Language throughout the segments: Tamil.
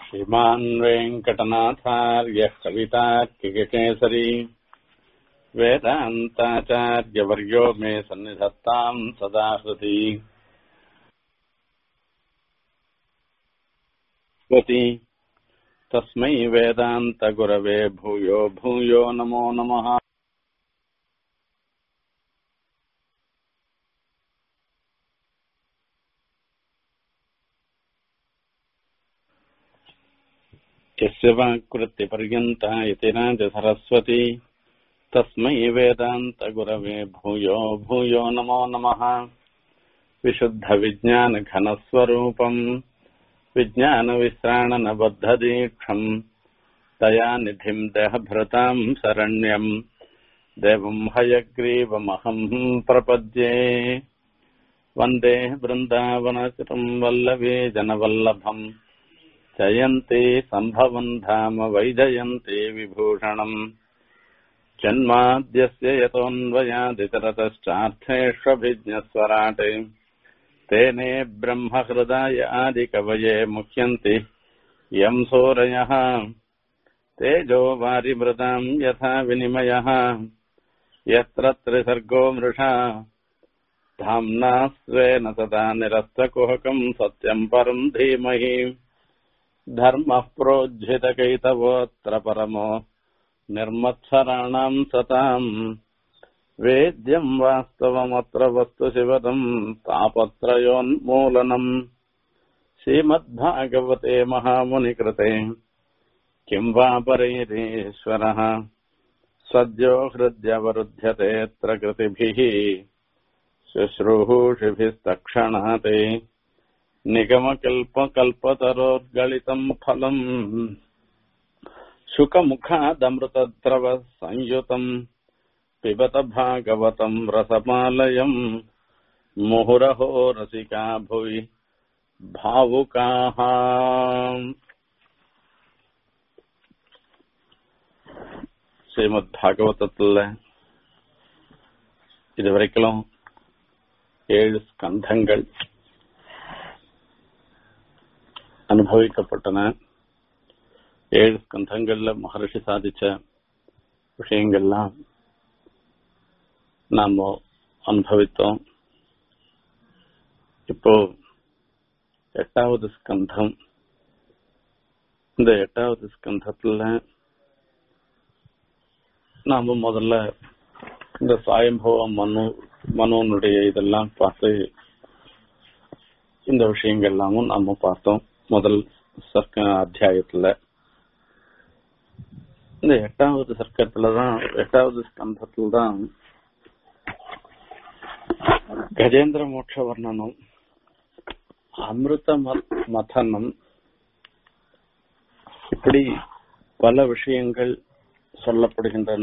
श्रीमान् वेङ्कटनाथार्यः कवितार्किककेसरी वेदान्ताचार्यवर्यो मे सन्निधत्ताम् सदा हृदि स्वति तस्मै वेदान्तगुरवे भूयो भूयो नमो नमः यस्य वाक्कृत्यपर्यन्ता इति राजसरस्वती तस्मै वेदान्तगुरवे भूयो भूयो नमो नमः विशुद्धविज्ञानघनस्वरूपम् विज्ञानविश्राणनबद्धदीक्षम् तया निधिम् देहभृताम् शरण्यम् देवम् हयग्रीवमहम् प्रपद्ये वन्दे वृन्दावनचिरम् वल्लभे जनवल्लभम् जयन्ति सम्भवन् धाम वैजयन्ति विभूषणम् जन्माद्यस्य यतोऽन्वयादितरतश्चार्थेष्वभिज्ञस्वराट् तेने ब्रह्महृदाय आदिकवये मुह्यन्ति यम् सूरयः तेजो वारिमृताम् यथा विनिमयः यत्र त्रिसर्गो मृषा धाम्ना स्वेन सदा निरस्तकुहकम् सत्यम् परम् धीमहि धर्मः प्रोज्झितकैतवोऽत्र परमो निर्मत्सराणाम् सताम् वेद्यम् वास्तवमत्र वस्तु शिवदम् तापत्रयोन्मूलनम् श्रीमद्भागवते महामुनिकृते किम् वा परैरीश्वरः सद्यो हृद्यवरुध्यतेऽत्र कृतिभिः शुश्रूषिभिस्तक्षणात् निगमकल्पकल्पतरोर्गलितम् फलम् शुकमुखादमृतद्रव संयुतम् पिबत भागवतम् रसमालयम् मुहुरहो रसिका भुवि भावुकाः ஸ்ரீமத் பாகவதத்துல இதுவரைக்கும் ஏழு ஸ்கந்தங்கள் அனுபவிக்கப்பட்டன ஏழு ஸ்கந்தங்கள்ல மகர்ஷி சாதிச்ச விஷயங்கள்லாம் நாம அனுபவித்தோம் இப்போ எட்டாவது ஸ்கந்தம் இந்த எட்டாவது ஸ்கந்தத்துல நாம முதல்ல இந்த சாயம்பவ மனு மனோனுடைய இதெல்லாம் பார்த்து இந்த விஷயங்கள்லாமும் நாம பார்த்தோம் முதல் சர்க்க அத்தியாயத்துல இந்த எட்டாவது சர்க்கத்துல தான் எட்டாவது ஸ்கந்தத்துல தான் கஜேந்திர மோட்ச வர்ணனம் அமிர்த மதனம் இப்படி பல விஷயங்கள் சொல்லப்படுகின்றன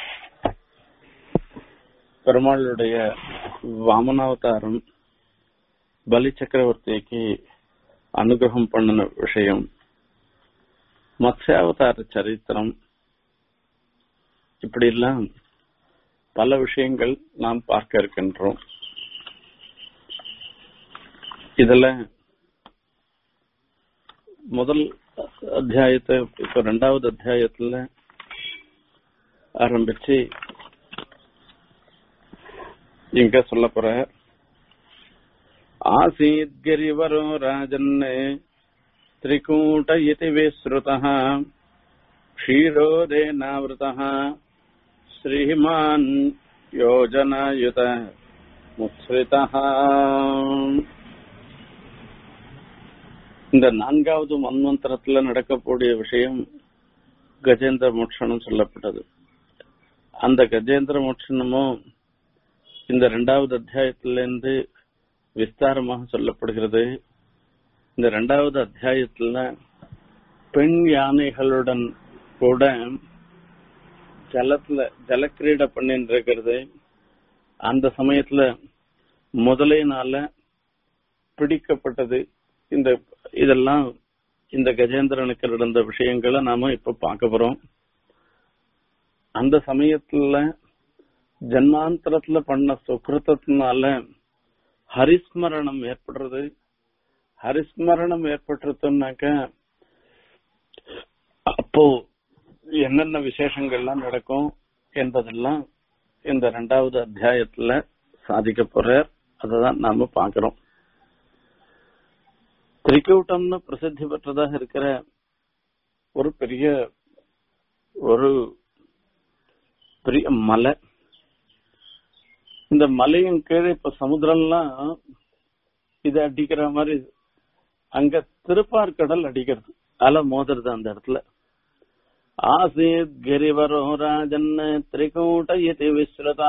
பெருமாளுடைய வாமனாவதாரம் பலி சக்கரவர்த்திக்கு அனுகிரகம் பண்ணின விஷயம் மத்ஸ்யாவதார சரித்திரம் இப்படி எல்லாம் பல விஷயங்கள் நாம் பார்க்க இருக்கின்றோம் இதுல முதல் அத்தியாயத்தை இப்ப ரெண்டாவது அத்தியாயத்துல ஆரம்பிச்சு இங்க சொல்ல போற ஆசீத் கிரிவரோ ராஜன் திரிகூட்ட இதி விஸ்ருத க்ஷீரோதேனாவிருத ஸ்ரீமான் யோஜனாயுத முத்ரிதா இந்த நான்காவது மன்வந்தரத்துல நடக்கக்கூடிய விஷயம் கஜேந்திர மோட்சணம் சொல்லப்பட்டது அந்த கஜேந்திர மோட்சணமும் இந்த இரண்டாவது அத்தியாயத்திலிருந்து விஸ்தாரமாக சொல்லப்படுகிறது இந்த இரண்டாவது அத்தியாயத்துல பெண் யானைகளுடன் கூட ஜலத்துல ஜலக்கிரீடை பண்ணிட்டு இருக்கிறது அந்த சமயத்துல முதலையினால பிடிக்கப்பட்டது இந்த இதெல்லாம் இந்த கஜேந்திரனுக்கு நடந்த விஷயங்களை நாம இப்ப பார்க்க போறோம் அந்த சமயத்துல ஜன்மாந்தரத்துல பண்ண சுக்கிருத்தத்தினால ஹரிஸ்மரணம் ஏற்படுறது ஹரிஸ்மரணம் ஏற்பட்டுருத்தோம்னாக்க அப்போ என்னென்ன விசேஷங்கள்லாம் நடக்கும் என்பதெல்லாம் இந்த ரெண்டாவது அத்தியாயத்துல சாதிக்க போறார் அததான் நாம பாக்குறோம் திரிக்கூட்டம்னு பிரசித்தி பெற்றதாக இருக்கிற ஒரு பெரிய ஒரு பெரிய மலை இந்த மலையின் கீழே இப்ப சமுத்திரம்லாம் இது அடிக்கிற மாதிரி அங்க திருப்பார்கடல் அடிக்கிறது அலை மோதுறது அந்த இடத்துல ஆசீத் கிரிவரோ ராஜன் திரிகூட்ட இதி விஸ்ருதா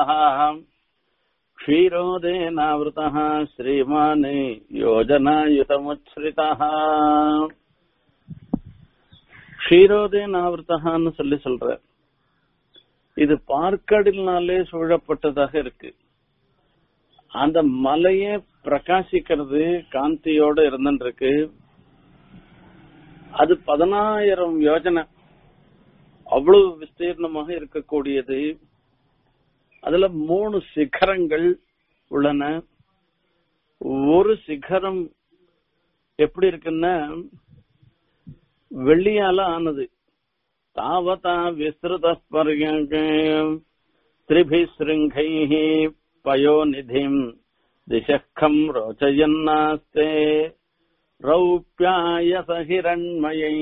க்ஷீரோதேனாவிருத்தः ஸ்ரீமான் யோஜனாயுதமுச்ரிதः க்ஷீரோதேனாவிருத்தகான்னு சொல்லி சொல்ற இது பார்க்கடலினாலே சூழப்பட்டதாக இருக்கு அந்த மலையே பிரகாசிக்கிறது காந்தியோட இருந்துருக்கு அது பதினாயிரம் யோஜனை அவ்வளவு விஸ்தீர்ணமாக இருக்கக்கூடியது அதுல மூணு சிகரங்கள் உள்ளன ஒரு சிகரம் எப்படி இருக்குன்னா வெள்ளியால ஆனது தாவதா விஸ்ருத திரிபி சிருங்கை பயோநிதிம் திசக்கம் ரோச்சயன்னாஸ்தே ரௌப்பியாயச ஹிரண்மயை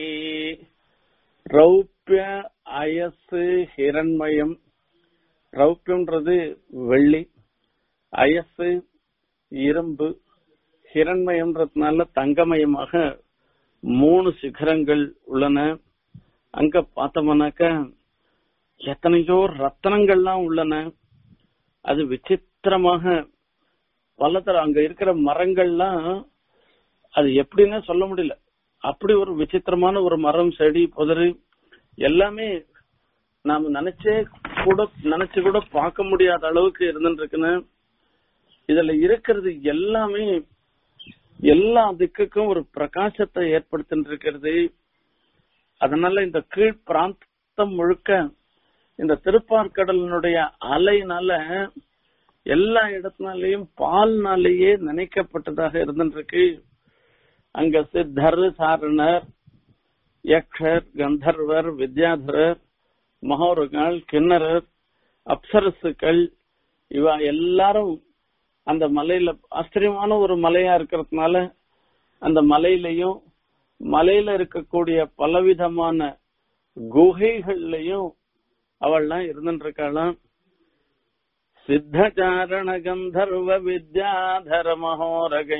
ரௌப்பிய அயசு ஹிரண்மயம் ரௌப்பியம்ன்றது வெள்ளி அயசு இரும்பு ஹிரண்மயம்ன்றதுனால தங்கமயமாக மூணு சிகரங்கள் உள்ளன அங்க பார்த்தோம்னாக்க எத்தனையோ ரத்தனங்கள்லாம் உள்ளன அது விசித்திரமாக பலதர அங்க இருக்கிற மரங்கள்லாம் அது எப்படின்னு சொல்ல முடியல அப்படி ஒரு விசித்திரமான ஒரு மரம் செடி புதரு எல்லாமே நாம நினைச்சே கூட நினைச்சு கூட பார்க்க முடியாத அளவுக்கு இருந்துட்டு இருக்குன்னு இதுல இருக்கிறது எல்லாமே எல்லா திக்குக்கும் ஒரு பிரகாசத்தை ஏற்படுத்திட்டு இருக்கிறது அதனால இந்த கீழ் பிராந்தம் முழுக்க இந்த திருப்பார்கடலினுடைய அலைனால எல்லா இடத்துனாலையும் பால்னாலேயே நினைக்கப்பட்டதாக இருந்துருக்கு அங்க சித்தர் சாரணர் யக்ஷர் கந்தர்வர் வித்யாதரர் மகோருகள் கிண்ணறர் அப்சரசுக்கள் இவ எல்லாரும் அந்த மலையில ஆச்சரியமான ஒரு மலையா இருக்கிறதுனால அந்த மலையிலையும் மலையில இருக்கக்கூடிய பலவிதமான குகைகள்லயும் அவள்லாம் இருந்துட்டு இருக்காளாம் சித்தச்சாரண கந்தர்வ வித்யாதர மகோரகை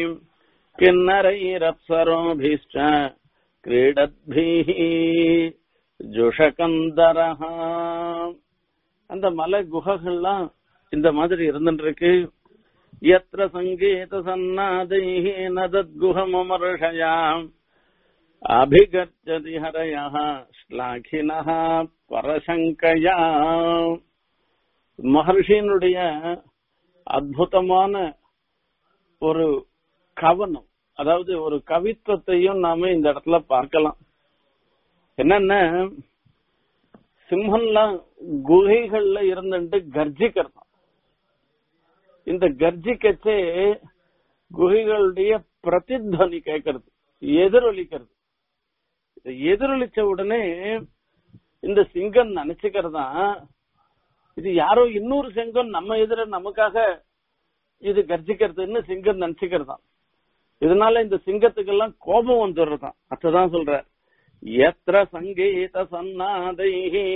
கிண்ணரைரப்சரோபிஷ்ட கிரீடத்பிஹ ஜுஷகந்தரஹ அந்த மலை குகைகள்லாம் இந்த மாதிரி இருந்துட்டு இருக்கு எத்திர சங்கீத சன்னாதை நதத்குஹமர்ஷயாம் அபிகர்ச்சதி ஹரய ஸ்லாகின பரசங்கயா மகர்ஷியினுடைய அற்புதமான ஒரு கவனம் அதாவது ஒரு கவித்துவத்தையும் நாம இந்த இடத்துல பார்க்கலாம் என்னன்னா சிம்மன்லாம் குகைகள்ல இருந்துட்டு கர்ஜிக்கிறதான் இந்த கர்ஜிக்கச்சே குகைகளுடைய பிரதித்வனி கேட்கறது எதிரொலிக்கிறது எதிரொலிச்ச உடனே இந்த சிங்கம் நினைச்சுக்கிறதா இது யாரோ இன்னொரு சிங்கம் நம்ம எதிர நமக்காக இது கர்ஜிக்கிறதுன்னு சிங்கம் நினைச்சுக்கிறதாம் இதனால இந்த சிங்கத்துக்கெல்லாம் கோபம் வந்துடுறதாம் அதான் சொல்ற எத்திர சங்கீத சன்னாதை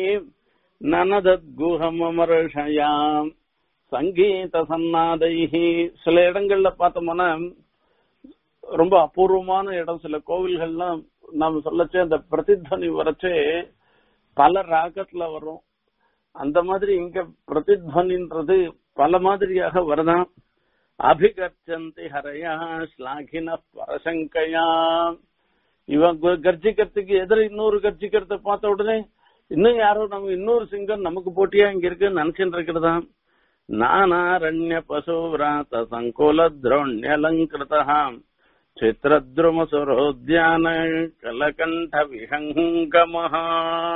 நனதத் குஹமர்ஷயாம் சங்கீத சன்னாதை சில இடங்கள்ல பார்த்தோம்னா ரொம்ப அபூர்வமான இடம் சில கோவில்கள்லாம் நாம சொல்லச்சே அந்த பிரதித்வனி வரச்சே பல ராகத்துல வரும் அந்த மாதிரி இங்க பிரதித்வனின்றது பல மாதிரியாக வருதான் அபிகர்ச்சந்தி ஹரையா ஸ்லாகின பரசங்கையா இவன் கர்ஜிக்கிறதுக்கு எதிர இன்னொரு கர்ஜிக்கிறத பார்த்த உடனே இன்னும் யாரோ நம்ம இன்னொரு சிங்கம் நமக்கு போட்டியா இங்க இருக்குன்னு நினைச்சுட்டு இருக்கிறதா நானாரண்ய பசுராத சங்குல திரோண்யலங்கிருதா சித்திரத்ரும சுரோத்யான கலகண்ட விஹங்கமஹா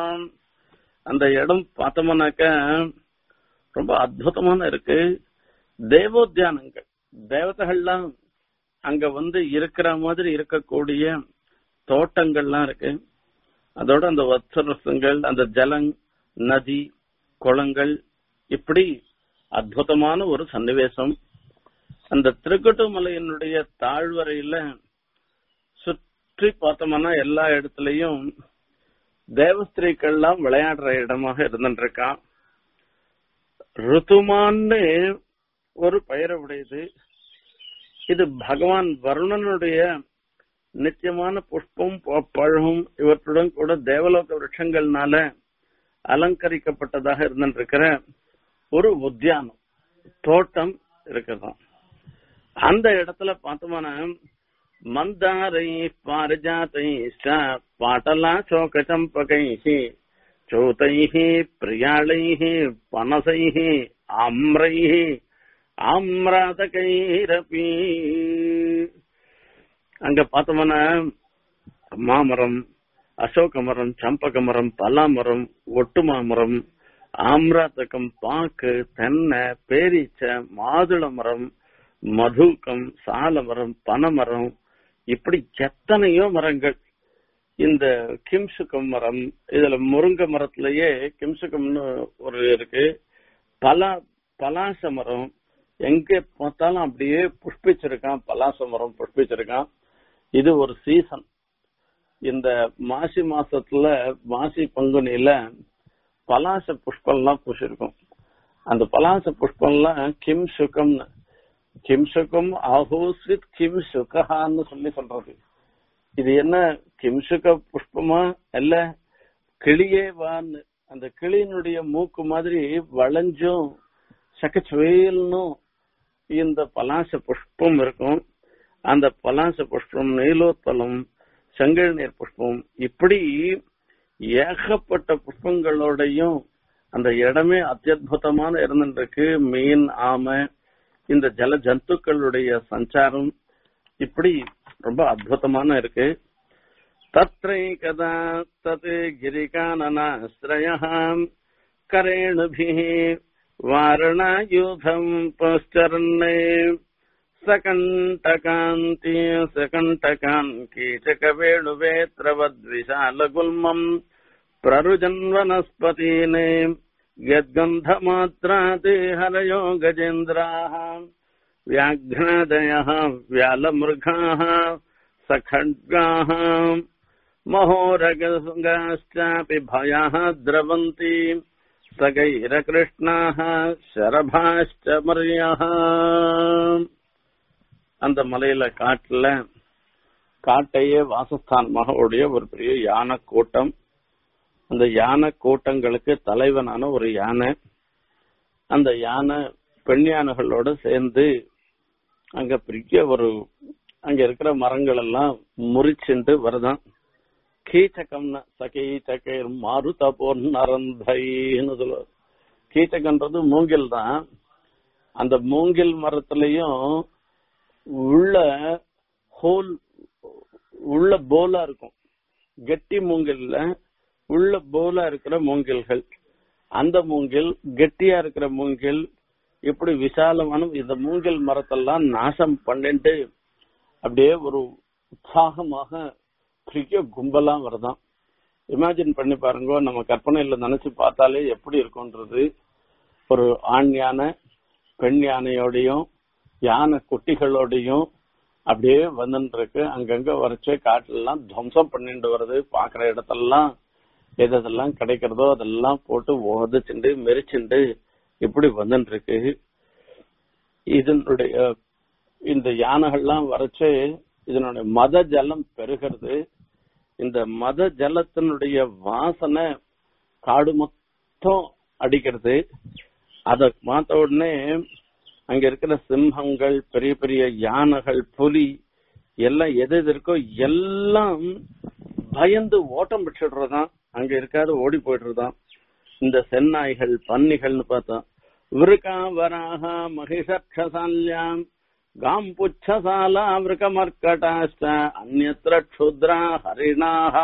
அந்த இடம் பார்த்தோம்னாக்க ரொம்ப அற்புதமான இருக்கு தேவோத்தியானங்கள் தேவதைகள்லாம் அங்க வந்து இருக்கிற மாதிரி இருக்கக்கூடிய தோட்டங்கள்லாம் இருக்கு அதோட அந்த வத்சரசங்கள் அந்த ஜலங் நதி குளங்கள் இப்படி அற்புதமான ஒரு சன்னிவேசம் அந்த திருக்கட்டுமலையினுடைய தாழ்வரையில சுற்றி பார்த்தோம்னா எல்லா இடத்துலயும் தேவஸ்திரீக்கள்லாம் விளையாடுற இடமாக இருந்துட்டு இருக்கான் ருத்துமான்னு ஒரு பெயரை உடையது இது பகவான் வருணனுடைய நித்தியமான புஷ்பம் ப- பழம் இவற்றுடன் கூட தேவலோக விருட்சங்கள்னால அலங்கரிக்கப்பட்டதாக இருந்திருக்கிற ஒரு உத்தியானம் தோட்டம் இருக்கிறதாம் அந்த இடத்துல பார்த்தோம்னா மந்தாரை பாரிஜாத்தை பாட்டலா சோக சம்பகை சோதை பிரியாளை பனசை ஆம்ரை ஆம்ராதகைரபி அங்க பார்த்தோம்னா மாமரம் அசோக மரம் சம்பக மரம் பலாமரம் ஒட்டு மாமரம் ஆம்ராத்தகம் பாக்கு தென்னை பேரீச்சை மாதுள மரம் மதுக்கம் சால மரம் பனைமரம் இப்படி எத்தனையோ மரங்கள் இந்த கிம்சுகம் மரம் இதுல முருங்கை மரத்திலேயே கிம்சுகம்னு ஒரு இருக்கு பலா பலாச மரம் எங்க பார்த்தாலும் அப்படியே புஷ்பிச்சிருக்கான் பலாச மரம் புஷ்பிச்சிருக்கான் இது ஒரு சீசன் இந்த மாசி மாசத்துல மாசி பங்குனியில பலாச புஷ்பம்லாம் பூசிருக்கும் அந்த பலாச புஷ்பம்லாம் கிம் சுகம்னு கிம் சுகம் ஆஹோஸ்வித் கிம் சுகஹான்னு சொல்லி சொல்றது இது என்ன கிம்சுக புஷ்பமா இல்ல கிளியே வான்னு அந்த கிளியினுடைய மூக்கு மாதிரி வளைஞ்சும் சக்கச்சுவேல்னும் இந்த பலாச புஷ்பம் இருக்கும் அந்த பலாச புஷ்பம் நீலோத்தலம் செங்கல் நீர் புஷ்பம் இப்படி ஏகப்பட்ட புஷ்பங்களோடையும் அந்த இடமே அத்தியுதமான இருந்துருக்கு மீன் ஆமை இந்த ஜல ஜந்துக்களுடைய சஞ்சாரம் இப்படி ரொம்ப அற்புதமான இருக்கு தத்ரைகதா தத் கிரிகானனாஸ்ரயம் கரேணுபிः வாரணாயுதம் பश्चरन्ने सकण्टकान्ति सकण्टकान् कीचकवेणुवेत्रवद्विशालगुल्मम् प्ररुजन् वनस्पतीने यद्गन्धमात्राते हरयो गजेन्द्राः व्याघ्नादयः व्यालमृगाः सखड्गाः महोरगङ्गाश्चापि भयाः द्रवन्ति सगैरकृष्णाः शरभाश्च मर्यः அந்த மலையில காட்டுல காட்டையே வாசஸ்தானமாக உடைய ஒரு பெரிய யானை கூட்டம் அந்த யானை கூட்டங்களுக்கு தலைவனான ஒரு யானை அந்த யானை பெண் யானைகளோட சேர்ந்து அங்க பெரிய ஒரு அங்க இருக்கிற மரங்கள் எல்லாம் முறிச்சுண்டு வருதான் கீச்சகம்னா சகீச்சகை மாருத போர் நரந்தைன்னு சொல்லுவார் கீச்சகன்றது மூங்கில் தான் அந்த மூங்கில் மரத்திலையும் உள்ள ஹோல் உள்ள போலா இருக்கும் கெட்டி மூங்கில்ல உள்ள போலா இருக்கிற மூங்கில்கள் அந்த மூங்கில் கெட்டியா இருக்கிற மூங்கில் இப்படி விசாலமான இந்த மூங்கில் மரத்தெல்லாம் நாசம் பண்ணிட்டு அப்படியே ஒரு உற்சாகமாக பெரிய கும்பலா வருதாம் இமேஜின் பண்ணி பாருங்க நம்ம கற்பனையில நினைச்சு பார்த்தாலே எப்படி இருக்கும்ன்றது ஒரு ஆண் யானை பெண் யானையோடையும் யானை குட்டிகளோடையும் அப்படியே வந்துட்டு இருக்கு அங்கங்க வரைச்சு காட்டுலாம் துவம்சம் பண்ணிட்டு வருது பாக்குற இடத்தெல்லாம் எது எதெல்லாம் கிடைக்கிறதோ அதெல்லாம் போட்டு உதச்சுண்டு மெரிச்சுண்டு இப்படி வந்துட்டு இருக்கு இதனுடைய இந்த யானைகள்லாம் வரைச்சு இதனுடைய மத ஜலம் பெருகிறது இந்த மத ஜலத்தினுடைய வாசனை காடு மொத்தம் அடிக்கிறது அத பார்த்த உடனே அங்க இருக்கிற சிம்மங்கள் பெரிய பெரிய யானைகள் புலி எல்லாம் எது எது இருக்கோ எல்லாம் பயந்து ஓட்டம் விட்டுடுறதாம் அங்க இருக்காது ஓடி போயிடுறதாம் இந்த சென்னாய்கள் பன்னிகள்னு பார்த்தோம் விருகா வராக மகிஷக்ஷசால்யாம் காம் புச்சசாலா விருகமர்கடாஷ்ட அந்நத்திர க்ஷுத்ரா ஹரிணாஹா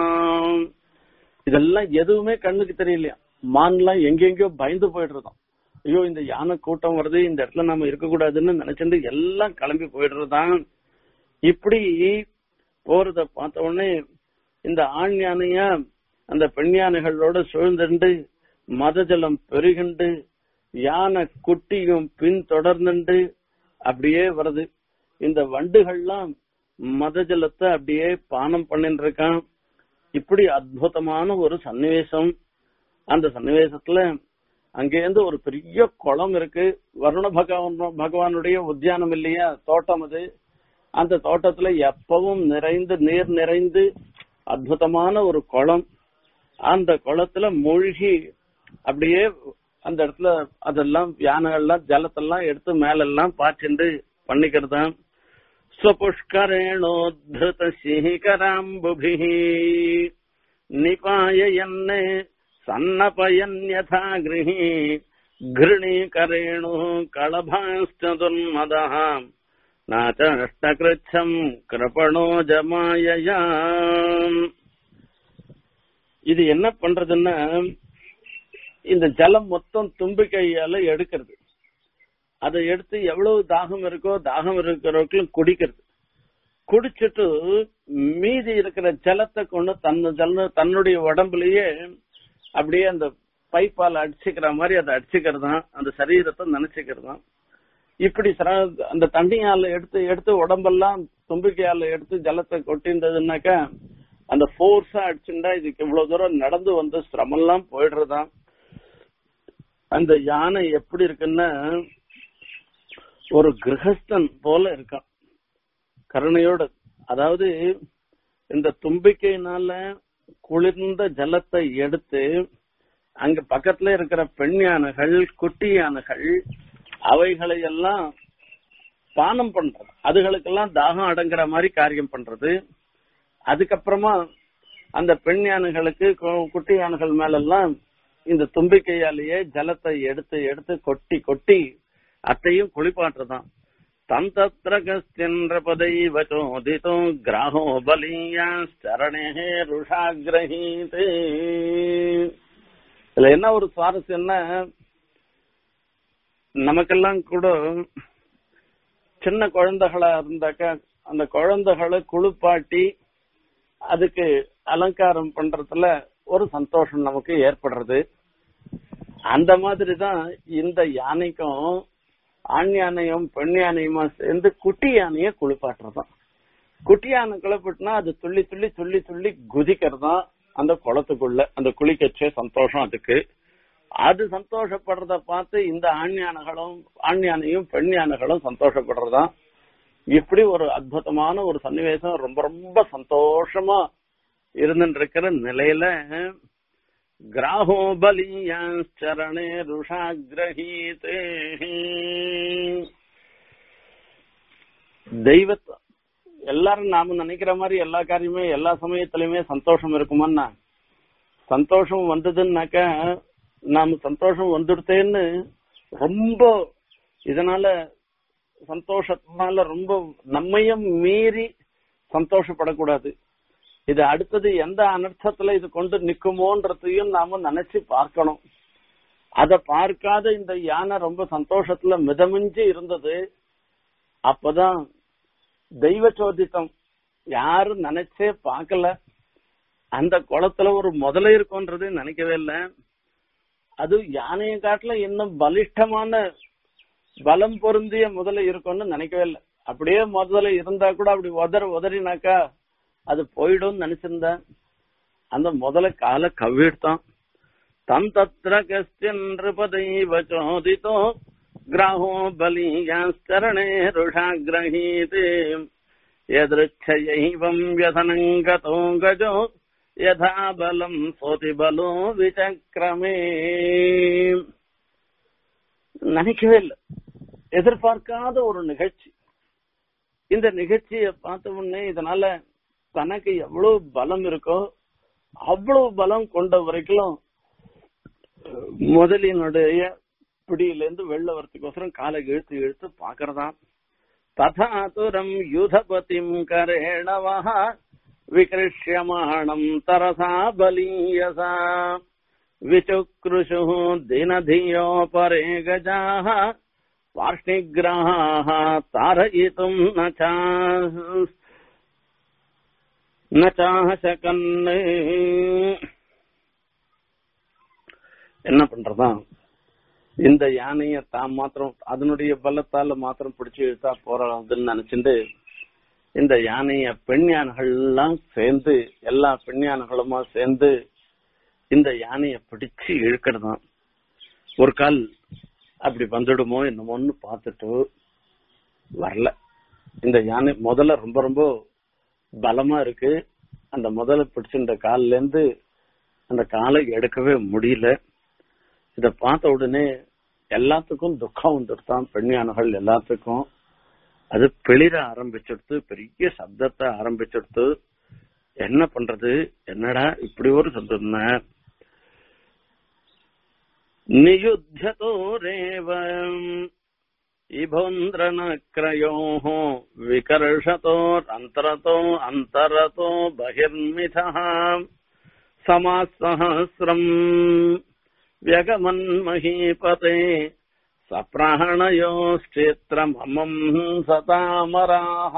இதெல்லாம் எதுவுமே கண்ணுக்கு தெரியலையா மான்லாம் எங்கெங்கயோ பயந்து போயிடுறதாம் ஐயோ இந்த யானை கூட்டம் வருது இந்த இடத்துல நம்ம இருக்கக்கூடாதுன்னு நினைச்சிட்டு எல்லாம் கிளம்பி போயிடுறதுதான் இப்படி போறத பார்த்த உடனே இந்த ஆண் யானைய அந்த பெண் யானைகளோட சூழ்ந்துண்டு மதஜலம் பெருகிண்டு யானை குட்டியும் பின் தொடர்ந்துண்டு அப்படியே வருது இந்த வண்டுகள்லாம் மதஜலத்தை அப்படியே பானம் பண்ணிட்டு இருக்கான் இப்படி அற்புதமான ஒரு சன்னிவேசம் அந்த சன்னிவேசத்துல அங்கேருந்து ஒரு பெரிய குளம் இருக்கு வருண பகவான் பகவானுடைய உத்தியானம் இல்லையா தோட்டம் அது அந்த தோட்டத்துல எப்பவும் நிறைந்து நீர் நிறைந்து அற்புதமான ஒரு குளம் அந்த குளத்துல மூழ்கி அப்படியே அந்த இடத்துல அதெல்லாம் யானைகள்லாம் ஜலத்தெல்லாம் எடுத்து மேலெல்லாம் பாய்ச்சிண்டு பண்ணிக்கிறதாம் स्वपुष्करेणोद्धृत शिहिकराम्बुभिः निपाययन् सन्नपयन्यथा गृही घृणीकरेणुः कलभाश्च दुर्मदः नाचष्टकृच्छम् कृपणो जमायया இது என்ன பண்றதுன்னா இந்த ஜலம் மொத்தம் தும்பிக்கையால எடுக்கிறது அதை எடுத்து எவ்வளவு தாகம் இருக்கோ தாகம் இருக்கிறவர்களும் குடிக்கிறது குடிச்சிட்டு மீதி இருக்கிற ஜலத்தை கொண்டு தன் ஜல தன்னுடைய உடம்புலயே அப்படியே அந்த பைப்பால் அடிச்சுக்கிற மாதிரி அதை அடிச்சுக்கிறது தான் அந்த சரீரத்தை நினைச்சுக்கிறது தான் இப்படி சிர- அந்த தண்ணியால எடுத்து எடுத்து உடம்பெல்லாம் தும்பிக்கையால எடுத்து ஜலத்தை கொட்டின்றதுனாக்கா அந்த ஃபோர்ஸா அடிச்சுட்டா இதுக்கு இவ்வளவு தூரம் நடந்து வந்து சிரமெல்லாம் போயிடுறதாம் அந்த யானை எப்படி இருக்குன்னா ஒரு கிரகஸ்தன் போல இருக்கான் கருணையோட அதாவது இந்த தும்பிக்கையினால குளிர்ந்த ஜலத்தை எடுத்து அங்க பக்கத்துல இருக்கிற பெண் யானைகள் குட்டி யானைகள் அவைகளை எல்லாம் பானம் பண்றது அதுகளுக்கெல்லாம் தாகம் அடங்குற மாதிரி காரியம் பண்றது அதுக்கப்புறமா அந்த பெண் யானைகளுக்கு கு- குட்டி யானைகள் மேலெல்லாம் இந்த தும்பிக்கையாலேயே ஜலத்தை எடுத்து எடுத்து கொட்டி கொட்டி அத்தையும் குளிப்பாட்டுறதான் தம் தத்ர கஸ்தின்ற பதைவ சோதிதோ கிராஹோ பலியா சரணே ருஷாகிரஹீதே இதுல என்ன ஒரு சுவாரஸ்யம்னா நமக்கெல்லாம் கூட சின்ன குழந்தைகளா இருந்தாக்கா அந்த குழந்தைகளை குளிப்பாட்டி அதுக்கு அலங்காரம் பண்றதுல ஒரு சந்தோஷம் நமக்கு ஏற்படுறது அந்த மாதிரி தான் இந்த யானைக்கும் ஆண் யானையும் பெண் யானையுமா சேர்ந்து குட்டி யானைய குளிப்பாட்டுறதும் குட்டி யானை குளிப்பிட்டுனா அது துள்ளி துள்ளி துள்ளி துள்ளி குதிக்கிறதும் அந்த குளத்துக்குள்ள அந்த குளிக்கச்சே சந்தோஷம் அதுக்கு அது சந்தோஷப்படுறத பார்த்து இந்த ஆண் யானைகளும் ஆண் யானையும் பெண் யானைகளும் சந்தோஷப்படுறதாம் இப்படி ஒரு அற்புதமான ஒரு சன்னிவேசம் ரொம்ப ரொம்ப சந்தோஷமா இருந்துட்டு இருக்கிற நிலையில கிராஹோ பலியாச்சரணே ருஷாகிரஹீதே தெய்வத்தை எல்லாரும் நாம நினைக்கிற மாதிரி எல்லா காரியமே எல்லா சமயத்திலயுமே சந்தோஷம் இருக்குமான்னா சந்தோஷம் வந்ததுன்னாக்க நாம சந்தோஷம் வந்துடுத்தேன்னு ரொம்ப இதனால சந்தோஷத்தினால ரொம்ப நம்மையும் மீறி சந்தோஷப்படக்கூடாது இது அடுத்தது எந்த அனர்த்தத்துல இது கொண்டு நிக்குமோன்றதையும் நாம நினைச்சு பார்க்கணும் அத பார்க்காத இந்த யானை ரொம்ப சந்தோஷத்துல மிதமிஞ்சு இருந்தது அப்பதான் தெய்வ சோதித்தம் யாரும் நினைச்சே பார்க்கல அந்த குளத்துல ஒரு முதலை இருக்கும்ன்றது நினைக்கவே இல்லை அது யானையை காட்டுல இன்னும் பலிஷ்டமான பலம் பொருந்திய முதலை இருக்கும்னு நினைக்கவே இல்லை அப்படியே முதல்ல இருந்தா கூட அப்படி உதற உதறினாக்கா அது போயிடும் நினைச்சிருந்தேன் அந்த முதல்ல கால கவ்விடுத்தான் தம் தத்ர கஸ்தின் நிருபதைவ சோதிதோ கிராஹோ பலியாஸ்தரணே ருஷாகிரஹீதே யதிருச்சைவம் व्यथनङ्गतो गजो यथा பலம் சோதி பலோ விசக்கிரமே நினைக்கவே இல்லை எதிர்பார்க்காத ஒரு நிகழ்ச்சி இந்த நிகழ்ச்சியை பார்த்த உடனே இதனால தனக்கு எவ்வளவு பலம் இருக்கோ அவ்வளவு பலம் கொண்ட வரைக்கும் முதலினுடைய பிடியிலிருந்து வெளில வரத்துக்கோசரம் காலை இழுத்து இழுத்து பாக்குறதாம் ததாதுரம் யுதபதிம் கரேணவः விகிருஷ்யமாணம் தரசா பலீயசா விசுக்ருஷுः தினதியோ பரே கஜாः பார்ஷ்ணிகிரகாः தாரயித்தும் ந சாஸ் நச்சாசகன்னு என்ன பண்றதா இந்த யானைய தான் மாத்திரம் அதனுடைய பலத்தால மாத்திரம் பிடிச்சு இழுத்தா போறதுன்னு நினைச்சுட்டு இந்த யானைய பெண் யானைகள் எல்லாம் சேர்ந்து எல்லா பெண் யானைகளுமா சேர்ந்து இந்த யானைய பிடிச்சு இழுக்கிறதாம் ஒரு கால் அப்படி வந்துடுமோ என்னமோன்னு பார்த்துட்டு வரல இந்த யானை முதல்ல ரொம்ப ரொம்ப பலமா இருக்கு அந்த முதல்ல பிடிச்சிருந்த கால்ல இருந்து அந்த காலை எடுக்கவே முடியல இத பார்த்த உடனே எல்லாத்துக்கும் துக்கம் வந்துடுதான் பெண் யானைகள் எல்லாத்துக்கும் அது பிளிர ஆரம்பிச்சிடுத்து பெரிய சப்தத்தை ஆரம்பிச்சிடுத்து என்ன பண்றது என்னடா இப்படி ஒரு சப்தம் நியுத்தியதோரேவ इभोन्द्रनक्रयोः विकर्षतोरन्तरतो अन्तरतो बहिर्मिथः समासहस्रम् व्यगमन्महीपते சப்ராணயோஷ்டேத்திரமம் சதாமராக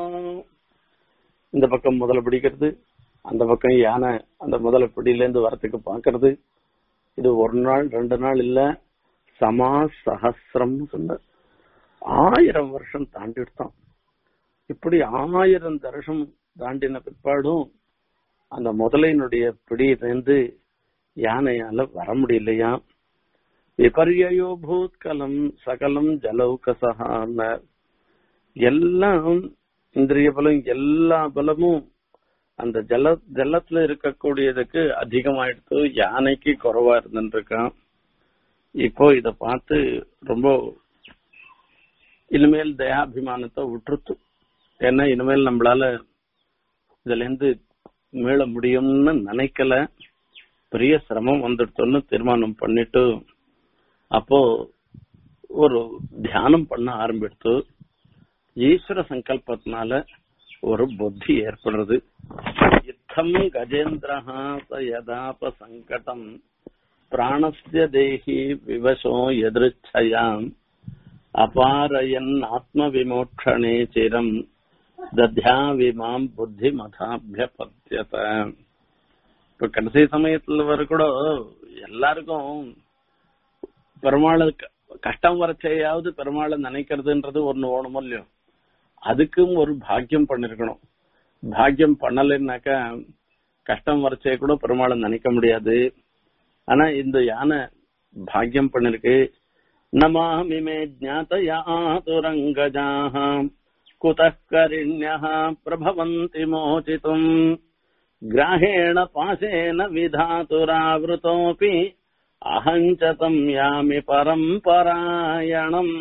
இந்த பக்கம் முதல்ல பிடிக்கிறது அந்த பக்கம் யானை அந்த முதல்ல பிடியில இருந்து வரத்துக்கு பாக்குறது இது ஒரு நாள் ரெண்டு நாள் இல்ல சமா சஹசிரம் சொன்ன ஆயிரம் வருஷம் தாண்டிடுதான் இப்படி ஆயிரம் வருஷம் தாண்டின பிற்பாடும் அந்த முதலையினுடைய பிடியிலிருந்து யானையால வர முடியலையா விபர்யோ பூத்கலம் சகலம் ஜலௌகசகான எல்லாம் இந்திரிய பலம் எல்லா பலமும் அந்த ஜல ஜலத்துல இருக்கக்கூடியதுக்கு அதிகமாயிடுத்து யானைக்கு குறைவா இருந்துருக்கான் இப்போ இத பார்த்து ரொம்ப இனிமேல் தயாபிமானத்தை விட்டுருத்து ஏன்னா இனிமேல் நம்மளால இதுல இருந்து மீள முடியும்னு நினைக்கல பெரிய சிரமம் வந்துடுத்தோன்னு தீர்மானம் பண்ணிட்டு அப்போ ஒரு தியானம் பண்ண ஆரம்பிடுத்து ஈஸ்வர சங்கல்பத்தினால ஒரு புத்தி ஏற்படுறது யுத்தம் கஜேந்திரஹா ச யதாப சங்கடம் பிராணஸ்ய தேகி விவசோ எதிர்ச்சயாம் அபாரயன் ஆத்ம விமோட்சணே சிரம் தத்யாவிமாம் புத்தி மதாபியபத்தியத இப்ப கடைசி சமயத்துல வர கூட எல்லாருக்கும் பெருமாளை கஷ்டம் வரச்சையாவது பெருமாளை நினைக்கிறதுன்றது ஒண்ணு ஓணுமோ இல்லையோ அதுக்கும் ஒரு பாக்கியம் பண்ணிருக்கணும் பாக்கியம் பண்ணலைன்னாக்கா கஷ்டம் வரச்சே கூட பெருமாளை நினைக்க முடியாது ஆனா இந்த யானை பாக்கியம் பண்ணிருக்கு நமாமி மே ஜாத்தயாதுரங்கஜாः कुतः करिण्यः प्रभवन्ति मोचितुम् ग्राहेण पाशेन विधातुरावृतोऽपि अहम् च तम् यामि பரம்பராயணம்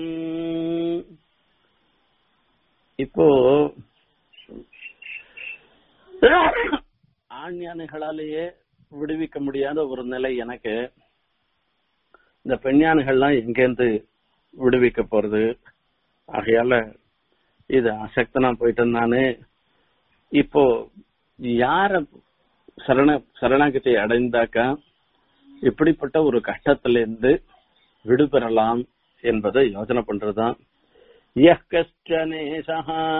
இப்போ ஆண் யானைகளாலேயே விடுவிக்க முடியாத ஒரு நிலை எனக்கு இந்த பெண் யானைகள்லாம் எங்கேருந்து விடுவிக்க போறது ஆகையால இது அசக்தனா போயிட்டேன் நானு இப்போ யார சரண சரணாகத்தை அடைந்தாக்கா இப்படிப்பட்ட ஒரு கஷ்டத்துல இருந்து விடுபெறலாம் என்பதை யோசனை பண்றதுதான் யஹ் கஷ்டனேஷா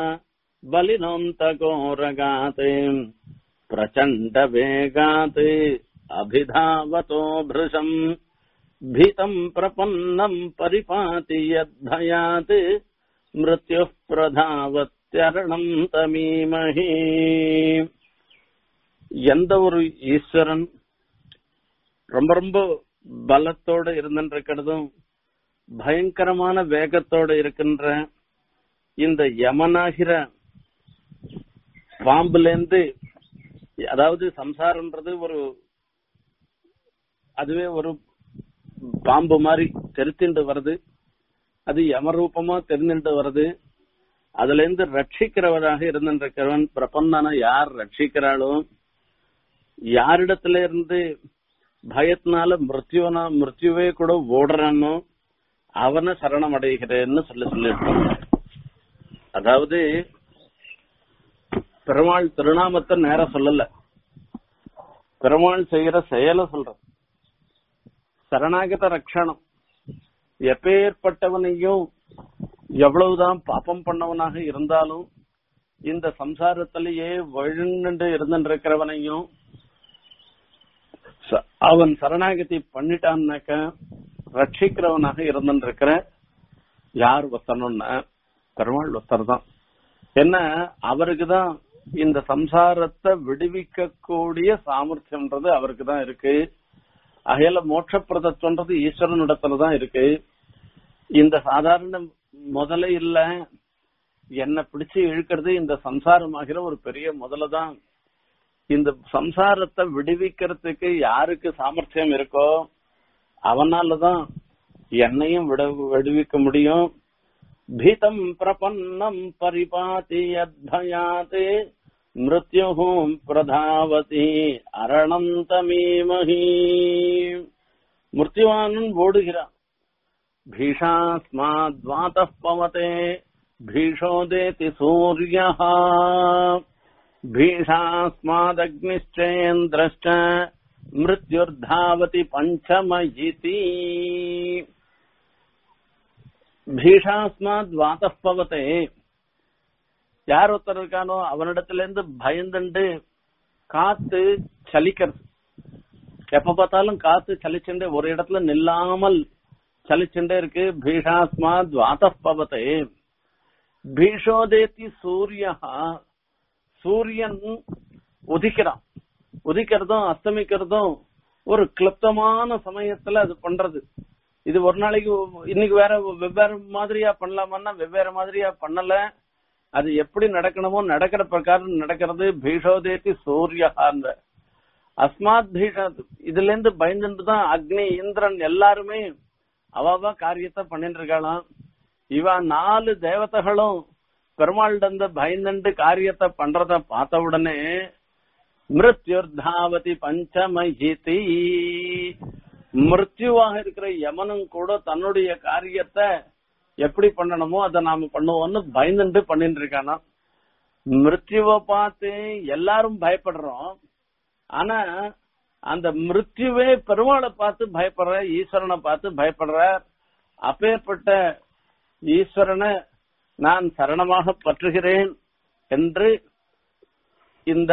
பலினோந்தகோரகாத் பிரச்சண்ட வேகாத் அபிதாவதோ பிருஷம் भीतम् प्रपन्नम् परिपाति यद्भयात् मृत्युः பிரதாவத்யரணம் தமீமஹி எந்த ஒரு ஈஸ்வரன் ரொம்ப ரொம்ப பலத்தோட இருந்துருக்கிறதும் பயங்கரமான வேகத்தோட இருக்கின்ற இந்த யமனாகிற பாம்புலேருந்து அதாவது சம்சாரம்ன்றது ஒரு அதுவே ஒரு பாம்பு மாதிரி தெரித்துண்டு வருது அது யமரூபமா தெரிந்துட்டு வருது அதுல இருந்து ரட்சிக்கிறவராக இருந்திருக்கிறவன் பிரபன்னனை யார் ரட்சிக்கிறாளோ யாரிடத்துல இருந்து பயத்தினால மிருத்யுவனா மிருத்யுவே கூட ஓடுறானோ அவனை சரணம் அடைகிறேன்னு சொல்லி சொல்லியிருக்கான் அதாவது பெருமாள் திருநாமத்தை நேர சொல்லல பெருமாள் செய்யற செயலை சொல்ற சரணாகத ரக்ஷணம் எப்பேற்பட்டவனையும் எவ்வளவுதான் பாப்பம் பண்ணவனாக இருந்தாலும் இந்த சம்சாரத்திலேயே விழுந்து இருந்திருக்கிறவனையும் ச- அவன் சரணாகதி பண்ணிட்டான்னாக்க ரட்சிக்கிறவனாக இருந்திருக்கிற யார் ஒத்தனும்னா பெருமாள் ஒத்தர் தான் என்ன அவருக்கு தான் இந்த சம்சாரத்தை விடுவிக்க கூடிய சாமர்த்தியம்ன்றது அவருக்கு தான் இருக்கு அகையில மோட்சப்பிரதத்துவன்றது ஈஸ்வரனிடத்துல தான் இருக்கு இந்த சாதாரண முதல்ல இல்ல என்ன பிடிச்சு இழுக்கிறது இந்த சம்சாரமாகிற ஒரு பெரிய முதல்ல தான் இந்த சம்சாரத்தை விடுவிக்கிறதுக்கு யாருக்கு சாமர்த்தியம் இருக்கோ அவனாலதான் என்னையும் விட விடுவிக்க முடியும் பீதம் பிரபன்னம் பரிபாதி அத்பயாத் மிருத்யு பிரதாவதி அரணம் தமீமஹி மிருத்யுவானன் ஓடுகிறான் भीषास्माद्वातः पवते भीषोदेति सूर्यः भीषास्मादग्निश्चेन्द्रश्च मृत्युर्धावति पञ्चम इति பீஷாஸ்மாத் பவதே யார் ஒருத்தர் இருக்கானோ அவனிடத்துல இருந்து பயந்துண்டு காத்து சலிக்கிறது எப்ப பார்த்தாலும் காத்து சலிச்சுண்டே ஒரு இடத்துல நில்லாமல் சலிச்சுண்டே இருக்கு பீஷாஸ்மாத் வாத்தப்பவதே பீஷோதேதி சூரியா சூரியன் உதிக்கிறான் உதிக்கிறதும் அஸ்தமிக்கிறதும் ஒரு கிளிப்தமான சமயத்துல அது பண்றது இது ஒரு நாளைக்கு இன்னைக்கு வேற வெவ்வேறு மாதிரியா பண்ணலாமான்னா வெவ்வேறு மாதிரியா பண்ணல அது எப்படி நடக்கணுமோ நடக்கிற பிரகாரம் நடக்கிறது பீஷோதேதி சூரியான்ற அஸ்மாத் பீஷா இதுல இருந்து பயந்துட்டு தான் அக்னி இந்திரன் எல்லாருமே அவாவா காரியத்தை பண்ணிட்டு இருக்கலாம் இவ நாலு தேவதைகளும் பெருமாள்ட பயந்துண்டு காரியத்தை பண்றத பார்த்த உடனே மிருத்யுர்தாவதி பஞ்சமஹிதி மிருத்யுவாக இருக்கிற யமனும் கூட தன்னுடைய காரியத்தை எப்படி பண்ணணுமோ அதை நாம பண்ணுவோம்னு பயந்துட்டு பண்ணிட்டு இருக்கானா மிருத்யுவை பார்த்து எல்லாரும் பயப்படுறோம் ஆனா அந்த மிருத்யுவே பெருமாளை பார்த்து பயப்படுற ஈஸ்வரனை பார்த்து பயப்படுற அப்பேற்பட்ட ஈஸ்வரனை நான் சரணமாக பற்றுகிறேன் என்று இந்த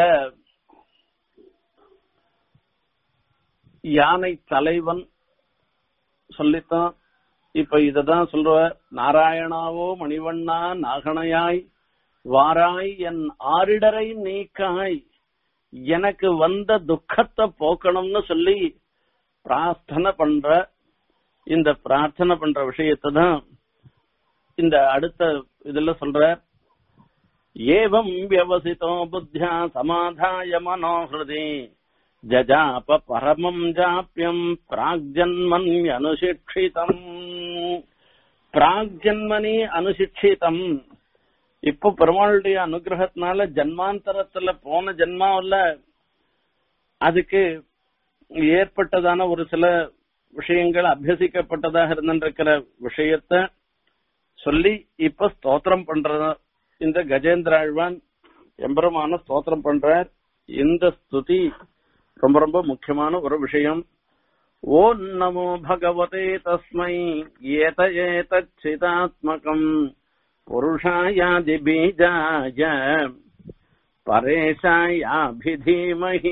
யானை தலைவன் சொல்லித்தான் இப்ப இததான் சொல்ற நாராயணாவோ மணிவண்ணா நாகனையாய் வாராய் என் ஆரிடரை நீக்காய் எனக்கு வந்த துக்கத்தை போக்கணும்னு சொல்லி பிரார்த்தனை பண்ற இந்த பிரார்த்தனை பண்ற விஷயத்தை தான் இந்த அடுத்த இதுல சொல்ற ஏவம் வியவசிதோ புத்தியா சமாதாய மனோஹிருதி ஜஜாப பரமம் ஜாப்பியம் பிராக்ஜன்மன் அனுசிக்ஷிதம் பிராக்ஜன்மனி அனுசிக்ஷிதம் இப்போ பெருமாளுடைய அனுகிரகத்தினால ஜன்மாந்தரத்துல போன ஜென்மாவில அதுக்கு ஏற்பட்டதான ஒரு சில விஷயங்கள் அபியசிக்கப்பட்டதாக இருந்திருக்கிற விஷயத்த சொல்லி இப்ப ஸ்தோத்திரம் பண்ற இந்த கஜேந்திராழ்வான் எம்பெருமான ஸ்தோத்திரம் பண்றார் இந்த ஸ்துதி ரொம்ப ரொம்ப முக்கியமான ஒரு விஷயம் ஓம் நமோ பகவதே தஸ்மை ஏத ஏதச்சிதாத்மகம் புருஷாயாதிபீஜாய பரேஷாயாபிதீமஹி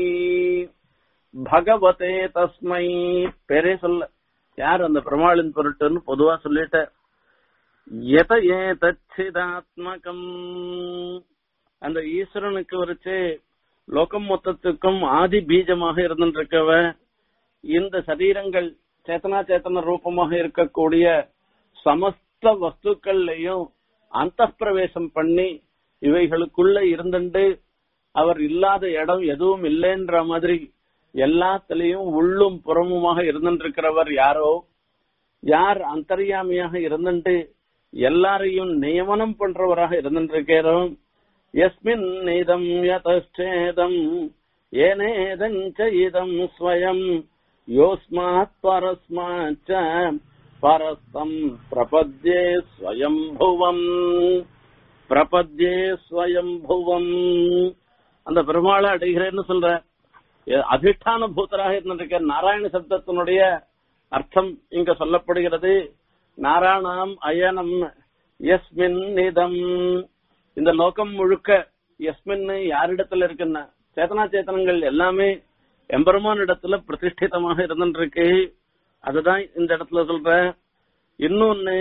பகவதே தஸ்மை பெரே சொல்ல யார் அந்த பிரமாளின் பொருட்டுன்னு பொதுவா சொல்லிட்ட எத ஏதச்சிதாத்மகம் அந்த ஈஸ்வரனுக்கு வரைச்சு லோகம் மொத்தத்துக்கும் ஆதி பீஜமாக இருந்துருக்கவ இந்த சரீரங்கள் சேத்தனா சேத்தன ரூபமாக இருக்கக்கூடிய சமஸ்த வஸ்துக்கள்லையும் அந்த பிரவேசம் பண்ணி இவைகளுக்குள்ள இருந்துண்டு அவர் இல்லாத இடம் எதுவும் இல்லைன்ற மாதிரி எல்லாத்திலையும் உள்ளும் புறமுமாக இருந்துருக்கிறவர் யாரோ யார் அந்தர்யாமியாக இருந்துட்டு எல்லாரையும் நியமனம் பண்றவராக இருந்துருக்கிறோம் எஸ்மின் இதம் யதேதம் ஏனேதஞ்ச இதம் ஸ்வயம் யோஸ்மாத் பரஸ்மாச்ச பரஸ்தம் பிரபத்யே ஸ்வயம்புவம் பிரபத்யே ஸ்வயம்புவம் அந்த பெருமாளை அடைகிறேன்னு சொல்ற அதிஷ்டான பூத்தராக இருந்திருக்க நாராயண சப்தத்தினுடைய அர்த்தம் இங்க சொல்லப்படுகிறது நாராயணம் அயனம் எஸ்மின் இதம் இந்த லோகம் முழுக்க எஸ்மின்னு யாரிடத்துல இருக்குன்னா சேதனா சேத்தனங்கள் எல்லாமே எம்பெருமான் இடத்துல பிரதிஷ்டிதமாக இருந்துருக்கு அதுதான் இந்த இடத்துல சொல்ற இன்னொன்னு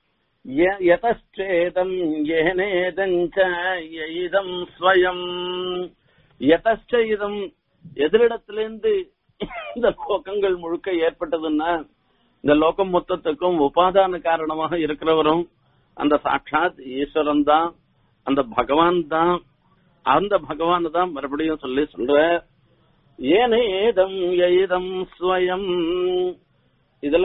யதச்சேதம் ஏனேதஞ்ச இதம் ஸ்வயம் யதச்ச இதம் எதிரிடத்திலிருந்து இந்த லோகங்கள் முழுக்க ஏற்பட்டதுன்னா இந்த லோகம் மொத்தத்துக்கும் உபாதான காரணமாக இருக்கிறவரும் அந்த சாட்சாத் ஈஸ்வரன் தான் அந்த பகவான் தான் அந்த பகவான் தான் மறுபடியும் சொல்லி சொல்ற ஏனேதம் எய்தம் ஸ்வயம் இதுல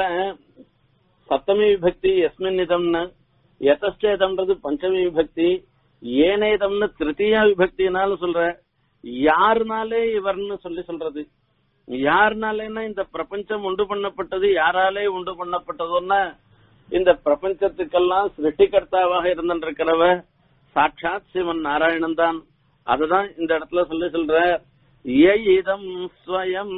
சப்தமி விபக்தி எஸ்மின் இதம்னு எதஸ்டேதம்ன்றது பஞ்சமி விபக்தி ஏனேதம்னு திருத்தீயா விபக்தினாலும் சொல்ற யாருனாலே இவர்னு சொல்லி சொல்றது யாருனாலேன்னா இந்த பிரபஞ்சம் உண்டு பண்ணப்பட்டது யாராலே உண்டு பண்ணப்பட்டதுன்னா இந்த பிரபஞ்சத்துக்கெல்லாம் சிருஷ்டிகர்த்தாவாக இருந்திருக்கிறவ சாட்சாத் சிவன் நாராயணன் தான் அதுதான் இந்த இடத்துல சொல்லி சொல்ற இதம் ஸ்வயம்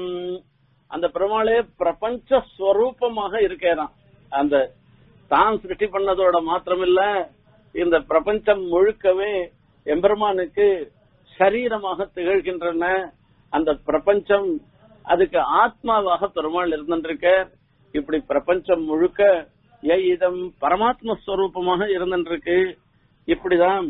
அந்த பெருமாளே பிரபஞ்ச ஸ்வரூபமாக இருக்கிறான் அந்த தான் சிருஷ்டி பண்ணதோட மாத்திரமில்ல இந்த பிரபஞ்சம் முழுக்கவே எம்பெருமானுக்கு சரீரமாக திகழ்கின்றன அந்த பிரபஞ்சம் அதுக்கு ஆத்மாவாக பெருமாள் இருந்திருக்க இப்படி பிரபஞ்சம் முழுக்க இதம் பரமாத்ம ஸ்வரூபமாக இருந்திருக்கு இப்படிதான்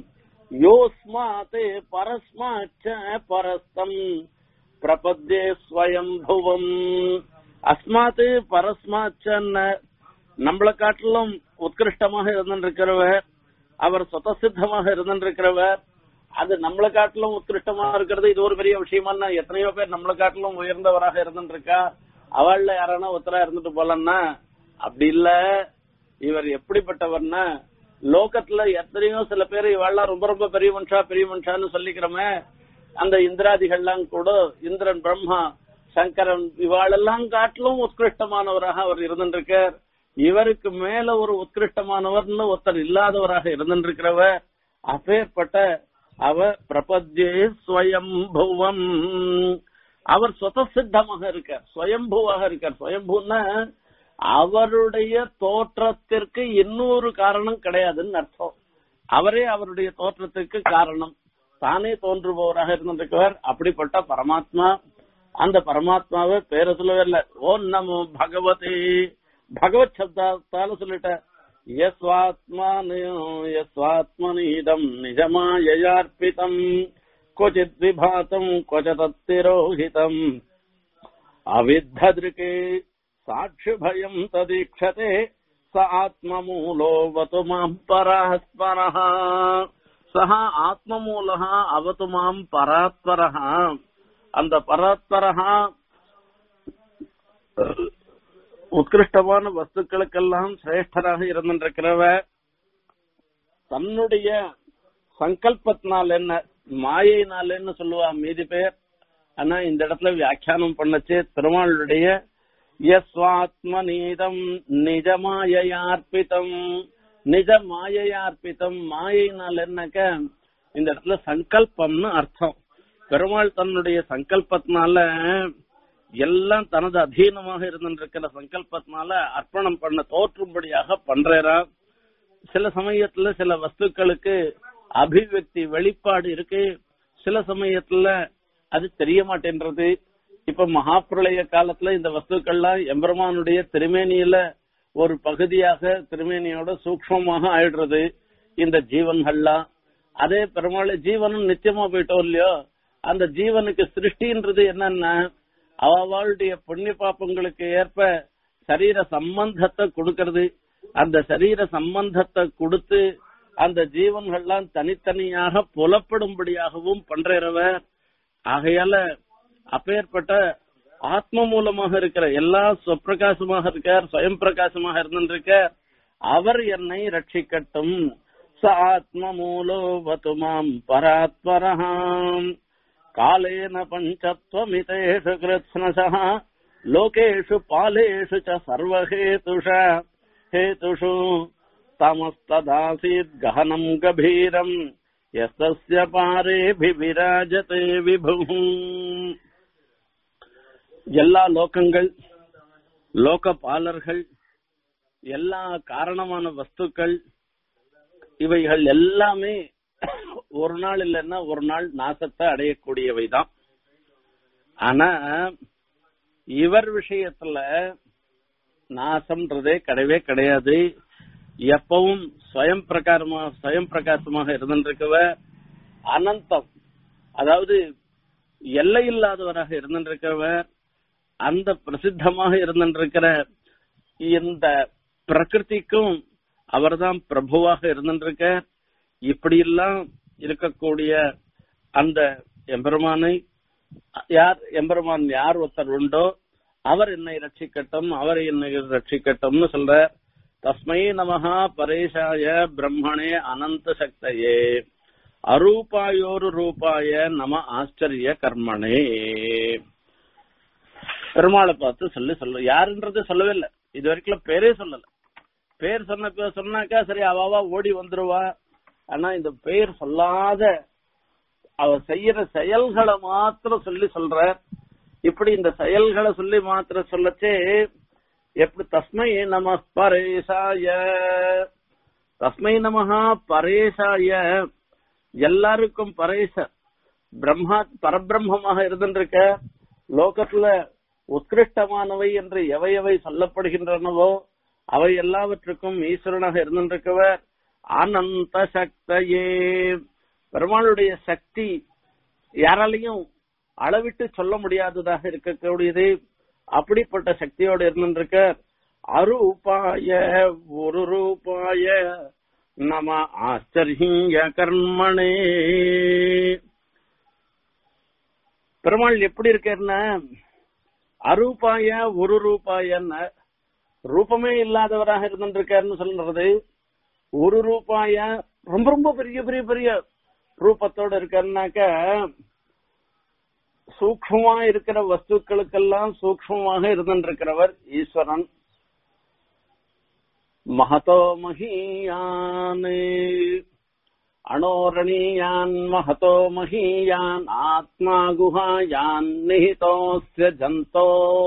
யோஸ்மாத் பரஸ்மாச்ச பரஸ்தம் பிரபத்தே ஸ்வயம்புவம் அஸ்மாத் பரஸ்மாச்சன்ன நம்மளை காட்டிலும் உத்கிருஷ்டமாக இருந்திருக்கிறவர் அவர் சுதசித்தமாக இருந்திருக்கிறவர் அது நம்மளை காட்டிலும் உத்கிருஷ்டமாக இருக்கிறது இது ஒரு பெரிய விஷயமா எத்தனையோ பேர் நம்மளை காட்டிலும் உயர்ந்தவராக இருந்திருக்கா அவள்ல யாரானா ஒருத்தரா இருந்துட்டு போலன்னா அப்படி இல்ல இவர் எப்படிப்பட்டவர்னா லோகத்துல எத்தனையோ சில பேர் இவாள்லாம் ரொம்ப ரொம்ப பெரிய மனுஷா பெரிய மனுஷான்னு சொல்லிக்கிறோமே அந்த இந்திராதிகள்லாம் கூட இந்திரன் பிரம்மா சங்கரன் இவாளெல்லாம் காட்டிலும் உத்கிருஷ்டமானவராக அவர் இருந்திருக்கார் இவருக்கு மேல ஒரு உத்கிருஷ்டமானவர்னு ஒருத்தர் இல்லாதவராக இருந்திருக்கிறவர் அப்பேற்பட்ட அவர் பிரபத்யே ஸ்வயம்புவம் அவர் சுதசித்தமாக இருக்கார் ஸ்வயம்புவாக இருக்கார் ஸ்வயம்புன்னா அவருடைய தோற்றத்திற்கு இன்னொரு காரணம் கிடையாதுன்னு அர்த்தம் அவரே அவருடைய தோற்றத்திற்கு காரணம் தானே தோன்றுபவராக இருந்திருக்கவர் அப்படிப்பட்ட பரமாத்மா அந்த பரமாத்மாவை பேர சொல்லவே இல்லை ஓம் நமோ பகவதி பகவத் சப்தால சொல்லிட்ட யஸ்வாத்மனீதம் நிஜமாயயார்ப்பிதம் क्वचित् विभातम् क्वच तत्तिरोहितम् अविद्धदृके साक्षिभयम् तदीक्षते स आत्ममूलोऽवतु माम् परात्परः सः ஆத்மமூலः அவத்து மாம் பராத்பரः அந்த பராத்பரः உத்கிருஷ்டமான வஸ்துக்களுக்கெல்லாம் சிரேஷ்டராக இருந்திருக்கிறவர் தன்னுடைய சங்கல்பத்தினால் என்ன மாயினாலன்னு சொல்லுவா மீதி பேர் ஆனா இந்த இடத்துல வியாக்கியானம் பண்ணச்சு திருமாளுடைய யஸ்வாத்மநீதம் நிஜமாயையார்ப்பிதம் நிஜ மாயையார்ப்பிதம் மாயினால் என்னக்க இந்த இடத்துல சங்கல்பம்னு அர்த்தம் பெருமாள் தன்னுடைய சங்கல்பத்தினால எல்லாம் தனது அதீனமாக இருந்திருக்கிற சங்கல்பத்தினால அர்ப்பணம் பண்ண தோற்றும்படியாக பண்றா சில சமயத்துல சில வஸ்துக்களுக்கு அபிவியக்தி வெளிப்பாடு இருக்கு சில சமயத்துல அது தெரிய மாட்டேன்றது இப்ப மகாப்பிரளய காலத்துல இந்த வஸ்துக்கள்லாம் எம்பெருமானுடைய திருமேனியில ஒரு பகுதியாக திருமேனியோட சூக்மமாக ஆயிடுறது இந்த ஜீவன்கள்லாம் அதே பெருமாள் ஜீவனும் நிச்சயமா போயிட்டோம் இல்லையோ அந்த ஜீவனுக்கு சிருஷ்டின்றது என்னன்னா அவளுடைய புண்ணிய பாப்பங்களுக்கு ஏற்ப சரீர சம்பந்தத்தை கொடுக்கறது அந்த சரீர சம்பந்தத்தை கொடுத்து அந்த ஜீவன்கள்லாம் தனித்தனியாக புலப்படும்படியாகவும் பண்றவர் ஆகையால அப்பேற்பட்ட ஆத்ம மூலமாக இருக்கிற எல்லா சொப்பிரகாசமாக இருக்கார் சுயம் பிரகாசமாக இருந்திருக்க அவர் என்னை ரட்சிக்கட்டும் ச ஆத்ம மூலோவத்து மாம் பராத்பரஹாம் காலேன பஞ்சத்வமிதேஷு கிருத்ஸ்னசः லோகேஷு பாலேஷு ச சர்வஹேதுஷ हेतुषु तमस्तदासीत् गहनम् गभीरम् यस्तस्य पारेऽभिविराजते विभुः எல்லா லோகங்கள் லோக பாலர்கள் எல்லா காரணமான வஸ்துக்கள் இவைகள் எல்லாமே ஒரு நாள் இல்லைன்னா ஒரு நாள் நாசத்தை அடையக்கூடியவை தான் ஆனா இவர் விஷயத்துல நாசம்ன்றதே கிடையவே கிடையாது எப்பவும் ஸ்வயம் பிரகாரமா ஸ்வயம் பிரகாசமாக இருந்திருக்கவ அனந்தம் அதாவது எல்லை இல்லாதவராக இருந்திருக்கிறவர் அந்த பிரசித்தமாக இருந்திருக்கிற இந்த பிரகிருதிக்கும் அவர்தான் பிரபுவாக இருந்திருக்க இப்படியெல்லாம் இருக்கக்கூடிய அந்த எம்பெருமானை யார் எம்பெருமான் யார் ஒருத்தர் உண்டோ அவர் என்னை ரட்சிக்கட்டும் அவர் என்னை ரட்சிக்கட்டும்னு சொல்ற தஸ்மை நமஹா பரேஷாய பிரம்மணே அனந்த சக்தையே அரூபாயோரு ரூபாய நம ஆச்சரிய கர்மணே பெருமாளை பார்த்து சொல்லி சொல்ல யாருன்றது சொல்லவே இல்லை இது வரைக்கும் பேரே சொல்லல பேர் சொன்ன சொன்னாக்கா சரி அவாவா ஓடி வந்துருவா ஆனா இந்த பேர் சொல்லாத அவ செய்யற செயல்களை மாத்திரம் சொல்லி சொல்ற இப்படி இந்த செயல்களை சொல்லி மாத்திரம் சொல்லச்சே எப்படி தஸ்மை நம பரேசாய தஸ்மை நமஹா பரேசாய எல்லாருக்கும் பரேச பிரம்மா பரபிரம்மமாக இருந்திருக்க லோகத்துல உத்கிருஷ்டமானவை என்று எவை எவை சொல்லப்படுகின்றனவோ அவை எல்லாவற்றுக்கும் ஈஸ்வரனாக இருந்திருக்கவர் அனந்த சக்தையே பெருமாளுடைய சக்தி யாராலையும் அளவிட்டு சொல்ல முடியாததாக இருக்கக்கூடியது அப்படிப்பட்ட சக்தியோடு இருந்திருக்க அரூபாய ஒரு ரூபாய நம ஆச்சரிய கர்மணே பெருமாள் எப்படி இருக்கேன்னா அரூபாய ஒரு ரூபாயன்னு ரூபமே இல்லாதவராக இருந்திருக்காருன்னு சொல்றது ஒரு ரூபாய ரொம்ப ரொம்ப பெரிய பெரிய பெரிய ரூபத்தோட இருக்காருனாக்க சூக்மமா இருக்கிற வஸ்துக்களுக்கெல்லாம் சூக்மமாக இருந்திருக்கிறவர் ஈஸ்வரன் மகதோ மகியான் அணோரணீயான் மகதோ மகியான் ஆத்மா குஹாயான் நிஹிதோஸ்ய ஜந்தோ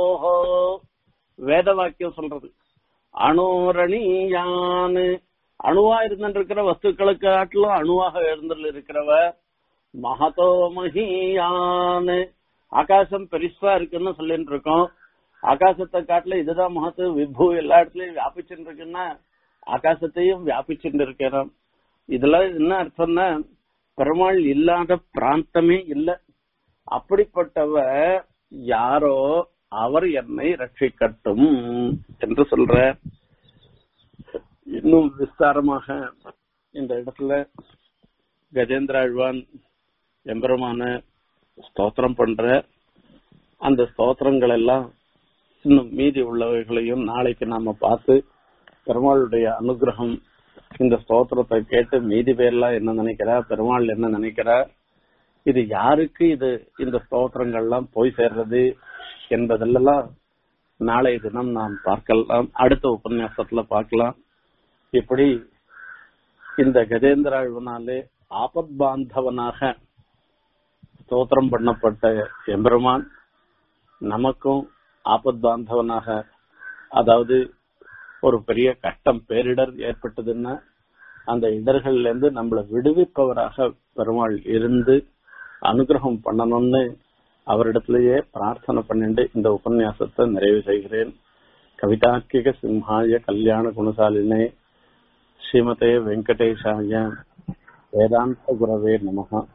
வேத வாக்கியம் சொல்றது அணோரணீயான் அணுவா இருந்திருக்கிற வஸ்துக்களுக்கு காட்டிலும் அணுவாக எழுந்தில் இருக்கிறவர் மகதோ மகியான் ஆகாசம் பெருசா இருக்குன்னு சொல்லிட்டு இருக்கோம் ஆகாசத்தை காட்டுல இதுதான் மகத்து விபு எல்லா இடத்துலயும் வியாபிச்சுட்டு இருக்குன்னா ஆகாசத்தையும் வியாபிச்சுட்டு இருக்கிறோம் இதுல என்ன அர்த்தம்னா பெருமாள் இல்லாத பிராந்தமே இல்ல அப்படிப்பட்டவ யாரோ அவர் என்னை ரட்சிக்கட்டும் என்று சொல்ற இன்னும் விஸ்தாரமாக இந்த இடத்துல கஜேந்திர ஆழ்வான் எம்பெருமான ஸ்தோத்திரம் பண்ற அந்த ஸ்தோத்திரங்கள் எல்லாம் இன்னும் மீதி உள்ளவைகளையும் நாளைக்கு நாம பார்த்து பெருமாளுடைய அனுகிரகம் இந்த ஸ்தோத்திரத்தை கேட்டு மீதி பேர்லாம் என்ன நினைக்கிறா பெருமாள் என்ன நினைக்கிறா இது யாருக்கு இது இந்த ஸ்தோத்திரங்கள்லாம் போய் சேர்றது என்பதெல்லாம் நாளைய தினம் நாம் பார்க்கலாம் அடுத்த உபன்யாசத்துல பார்க்கலாம் இப்படி இந்த கஜேந்திர ஆழ்வனாலே ஆபத் பாந்தவனாக ஸ்தோத்திரம் பண்ணப்பட்ட எம்பெருமான் நமக்கும் ஆபத் பாந்தவனாக அதாவது ஒரு பெரிய கஷ்டம் பேரிடர் ஏற்பட்டதுன்னா அந்த இடர்கள்ல இருந்து நம்மளை விடுவிப்பவராக பெருமாள் இருந்து அனுகிரகம் பண்ணணும்னு அவரிடத்திலேயே பிரார்த்தனை பண்ணிட்டு இந்த உபன்யாசத்தை நிறைவு செய்கிறேன் கவிதாக்கிக சிம்ஹாய கல்யாண குணசாலினே ஸ்ரீமதே வெங்கடேஷாய வேதாந்த குரவே நமகா